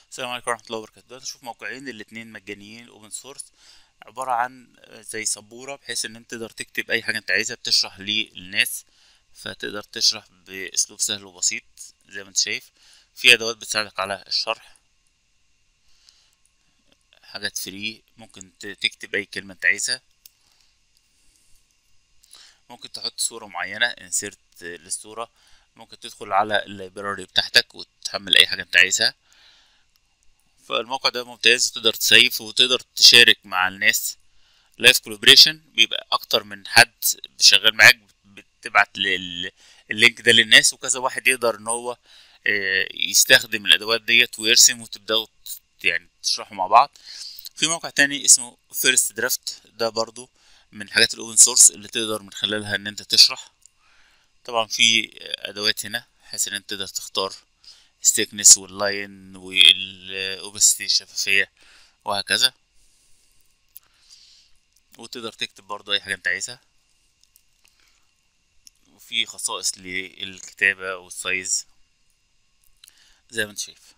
السلام عليكم ورحمة الله وبركاته دلوقتي نشوف موقعين الاتنين مجانيين اوبن سورس عبارة عن زي سبورة بحيث ان انت تقدر تكتب اي حاجة انت عايزها بتشرح للناس فتقدر تشرح باسلوب سهل وبسيط زي ما انت شايف في ادوات بتساعدك على الشرح حاجات فري ممكن ت- تكتب اي كلمة انت عايزها ممكن تحط صورة معينة انسيرت للصورة ممكن تدخل على اللايبراري بتاعتك وتحمل اي حاجة انت عايزها فالموقع ده ممتاز تقدر تسيف وتقدر تشارك مع الناس لايف كولابريشن بيبقى اكتر من حد شغال معاك بتبعت لل- اللينك ده للناس وكذا واحد يقدر ان هو آه، يستخدم الادوات ديت ويرسم وتبداوا ت- يعني تشرحوا مع بعض في موقع تاني اسمه فيرست درافت ده برضو من الحاجات الاوبن سورس اللي تقدر من خلالها ان انت تشرح طبعا في ادوات هنا بحيث ان انت تقدر تختار ستيكنس واللاين والاوبستي الشفافية وهكذا وتقدر تكتب برضو اي حاجة انت عايزها وفي خصائص للكتابة والسايز زي ما انت شايف